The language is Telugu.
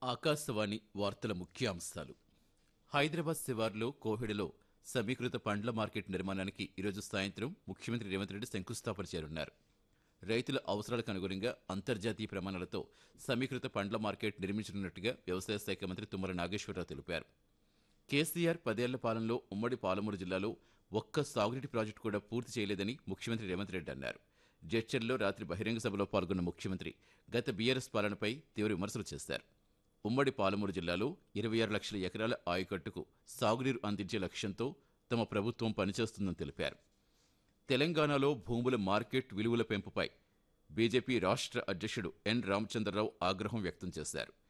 ఆకాశవాణి వార్తల ముఖ్యాంశాలు హైదరాబాద్ శివార్లో కోహెడలో సమీకృత పండ్ల మార్కెట్ నిర్మాణానికి ఈరోజు సాయంత్రం ముఖ్యమంత్రి రేవంత్ రెడ్డి శంకుస్థాపన చేరున్నారు రైతుల అవసరాలకు అనుగుణంగా అంతర్జాతీయ ప్రమాణాలతో సమీకృత పండ్ల మార్కెట్ నిర్మించనున్నట్టుగా వ్యవసాయ శాఖ మంత్రి తుమ్మల నాగేశ్వరరావు తెలిపారు కేసీఆర్ పదేళ్ల పాలనలో ఉమ్మడి పాలమూరు జిల్లాలో ఒక్క సాగునీటి ప్రాజెక్టు కూడా పూర్తి చేయలేదని ముఖ్యమంత్రి రేవంత్ రెడ్డి అన్నారు జడ్చర్లో రాత్రి బహిరంగ సభలో పాల్గొన్న ముఖ్యమంత్రి గత బీఆర్ఎస్ పాలనపై తీవ్ర విమర్శలు చేశారు ఉమ్మడి పాలమూరు జిల్లాలో ఇరవై ఆరు లక్షల ఎకరాల ఆయకట్టుకు సాగునీరు అందించే లక్ష్యంతో తమ ప్రభుత్వం పనిచేస్తుందని తెలిపారు తెలంగాణలో భూముల మార్కెట్ విలువల పెంపుపై బీజేపీ రాష్ట్ర అధ్యక్షుడు ఎన్ రామచంద్రరావు ఆగ్రహం వ్యక్తం చేశారు